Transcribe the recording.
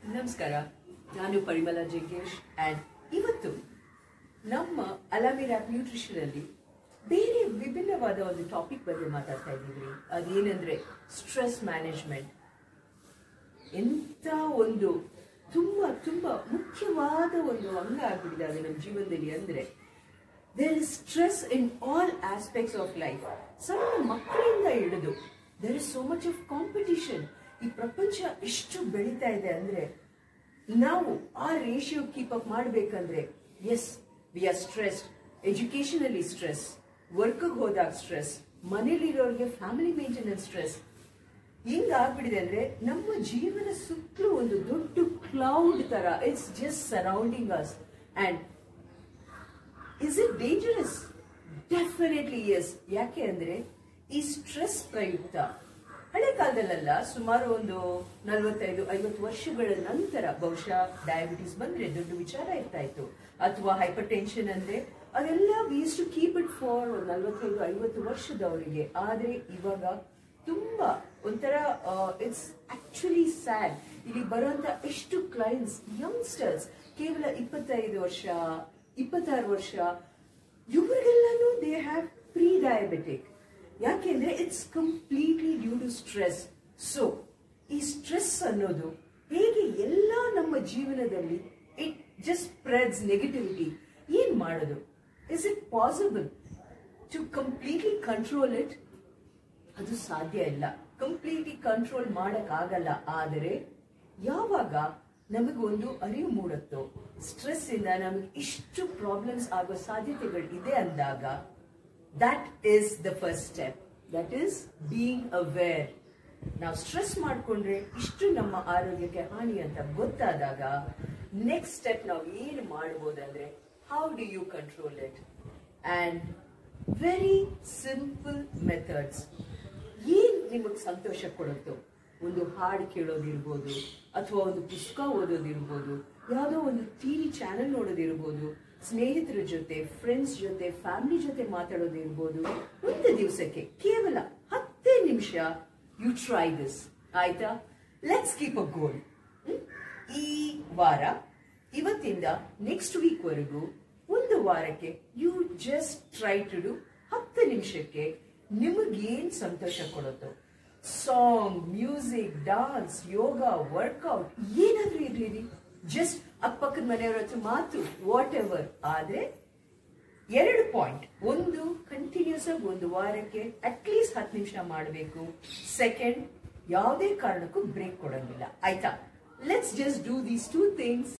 ನಮಸ್ಕಾರ ನಾನು ಪರಿಮಳ ಜಗ್ಗೇಶ್ ಆ್ಯಂಡ್ ಇವತ್ತು ನಮ್ಮ ಅಲಾಮಿ ರ್ಯಾಪ್ ನ್ಯೂಟ್ರಿಷನ್ ಅಲ್ಲಿ ಬೇರೆ ವಿಭಿನ್ನವಾದ ಒಂದು ಟಾಪಿಕ್ ಬಗ್ಗೆ ಮಾತಾಡ್ತಾ ಇದ್ದೀವಿ ಅದೇನೆಂದ್ರೆ ಸ್ಟ್ರೆಸ್ ಮ್ಯಾನೇಜ್ಮೆಂಟ್ ಎಂಥ ಒಂದು ತುಂಬಾ ತುಂಬಾ ಮುಖ್ಯವಾದ ಒಂದು ಅಂಗ ಆಗ್ಬಿಟ್ಟಿದೆ ನಮ್ಮ ಜೀವನದಲ್ಲಿ ಅಂದ್ರೆ there is stress in all aspects of life ಸಣ್ಣ ಮಕ್ಕಳಿಂದ ಹಿಡಿದು there is so much of competition ಈ ಪ್ರಪಂಚ ಎಷ್ಟು ಬೆಳೀತಾ ಇದೆ ಅಂದ್ರೆ ನಾವು ಆ ರೇಷಿಯೋ ಕೀಪ್ ಅಪ್ ಮಾಡ್ಬೇಕಂದ್ರೆ ಎಸ್ ವಿ ಆರ್ ಸ್ಟ್ರೆಸ್ ಎಜುಕೇಶನಲ್ಲಿ ಸ್ಟ್ರೆಸ್ ವರ್ಕ್ಗೆ ಹೋದಾಗ ಸ್ಟ್ರೆಸ್ ಮನೇಲಿರೋರಿಗೆ ಫ್ಯಾಮಿಲಿ ಮೇಂಟೆನೆನ್ಸ್ ಸ್ಟ್ರೆಸ್ ಹಿಂಗ ಆಗ್ಬಿಟ್ಟಿದೆ ಅಂದ್ರೆ ನಮ್ಮ ಜೀವನ ಸುತ್ತಲೂ ಒಂದು ದೊಡ್ಡ ಕ್ಲೌಡ್ ತರ it's just surrounding us and is it dangerous definitely yes ಯಾಕೆ ಅಂದ್ರೆ ಈ ಸ್ಟ್ರೆಸ್ ಪ್ರಯುಕ್ತ ಹಳೆ ಕಾಲದಲ್ಲೆಲ್ಲ ಸುಮಾರು ಒಂದು ನಲವತ್ತೈದು ಐವತ್ತು ವರ್ಷಗಳ ನಂತರ ಬಹುಶಃ ಡಯಾಬಿಟಿಸ್ ಬಂದ್ರೆ ದೊಡ್ಡ ವಿಚಾರ ಇರ್ತಾ ಇತ್ತು ಅಥವಾ ಹೈಪರ್ ಟೆನ್ಷನ್ ಅಂದ್ರೆ ಅದೆಲ್ಲ was to keep it for ಒಂದು ನಲವತ್ತೈದು ಐವತ್ತು ವರ್ಷದವರಿಗೆ ಆದ್ರೆ ಇವಾಗ ತುಂಬಾ ಒಂಥರ ಇಟ್ಸ್ ಆಕ್ಚುಲಿ ಸ್ಯಾಡ್ ಇಲ್ಲಿ ಬರುವಂತ ಎಷ್ಟು ಕ್ಲೈಂಟ್ಸ್ ಯಂಗ್ಸ್ಟರ್ಸ್ ಕೇವಲ ಇಪ್ಪತ್ತೈದು ವರ್ಷ ಇಪ್ಪತ್ತಾರು ವರ್ಷ ಇವರಿಗೆಲ್ಲಾನು ದೇ ಹ್ಯಾವ್ ಪ್ರೀ ಡಯಾಬಿಟಿಕ್ ಯಾಕೆಂದ್ರೆ it's completely due to stress so ಈ ಸ್ಟ್ರೆಸ್ ಅನ್ನೋದು ಹೇಗೆ ಎಲ್ಲ ನಮ್ಮ ಜೀವನದಲ್ಲಿ ಇಟ್ ಜಸ್ಟ್ ಸ್ಪ್ರೆಡ್ಸ್ ನೆಗೆಟಿವಿಟಿ ಏನ್ ಮಾಡೋದು is it possible to completely control it ಅದು ಸಾಧ್ಯ ಇಲ್ಲ ಕಂಪ್ಲೀಟ್ಲಿ ಕಂಟ್ರೋಲ್ ಮಾಡಕ್ ಆಗಲ್ಲ ಆದರೆ ಯಾವಾಗ ನಮಗೊಂದು ಅರಿವು ಮೂಡುತ್ತೋ ಸ್ಟ್ರೆಸ್ ಇಂದ ನಮಗೆ ಇಷ್ಟು ಪ್ರಾಬ್ಲಮ್ಸ್ ಆಗೋ ಸಾಧ್ಯತೆಗಳು ಇದೆ ಅಂದಾಗ that is the first step that is being aware ನಾವು ಸ್ಟ್ರೆಸ್ ಮಾಡ್ಕೊಂಡ್ರೆ ಇಷ್ಟು ನಮ್ಮ ಆರೋಗ್ಯಕ್ಕೆ ಹಾನಿ ಅಂತ ಗೊತ್ತಾದಾಗ ನೆಕ್ಸ್ಟ್ ಸ್ಟೆಪ್ ನಾವು ಏನು ಮಾಡ್ಬೋದಂದ್ರೆ how do you control it and very simple methods ಏನ್ ನಿಮಗೆ ಸಂತೋಷ ಕೊಡುತ್ತೋ ಒಂದು ಹಾಡು ಕೇಳೋದಿರ್ಬೋದು ಅಥವಾ ಒಂದು ಪುಸ್ತಕ ಓದೋದಿರ್ಬೋದು ಯಾವುದೋ ಒಂದು ಟಿವಿ ಚಾನೆಲ್ ನೋಡೋದಿರ್ಬೋದು ಸ್ನೇಹಿತರ ಜೊತೆ ಫ್ರೆಂಡ್ಸ್ ಜೊತೆ ಫ್ಯಾಮಿಲಿ ಜೊತೆ ಮಾತಾಡೋದಿರ್ಬೋದು ಒಂದು ದಿವಸಕ್ಕೆ ಕೇವಲ ಹತ್ತೇ ನಿಮಿಷ ಯು ಟ್ರೈ ದಿಸ್ ಆಯ್ತಾ ಲೆಟ್ಸ್ ಕೀಪ್ ಅ ಗೋಲ್ ಈ ವಾರ ಇವತ್ತಿಂದ ನೆಕ್ಸ್ಟ್ ವೀಕ್ ವರೆಗೂ ಒಂದು ವಾರಕ್ಕೆ you just try to do ಹತ್ತು ನಿಮಿಷಕ್ಕೆ ನಿಮಗೇನ್ ಸಂತೋಷ ಕೊಡುತ್ತೋ song music dance yoga workout ಏನಾದ್ರೂ ಇರ್ಲಿ ಜಸ್ಟ್ ಅಕ್ಕಪಕ್ಕದ ಮನೆಯವರ ಹತ್ರ ಮಾತು ವಾಟ್ ಎವರ್ ಆದ್ರೆ ಎರಡು ಪಾಯಿಂಟ್ ಒಂದು ಕಂಟಿನ್ಯೂಸ್ ಆಗಿ ಒಂದು ವಾರಕ್ಕೆ ಅಟ್ಲೀಸ್ಟ್ ಹತ್ತು ನಿಮಿಷ ಮಾಡಬೇಕು ಸೆಕೆಂಡ್ ಯಾವುದೇ ಕಾರಣಕ್ಕೂ ಬ್ರೇಕ್ ಕೊಡಂಗಿಲ್ಲ ಆಯ್ತಾ let's just do these two things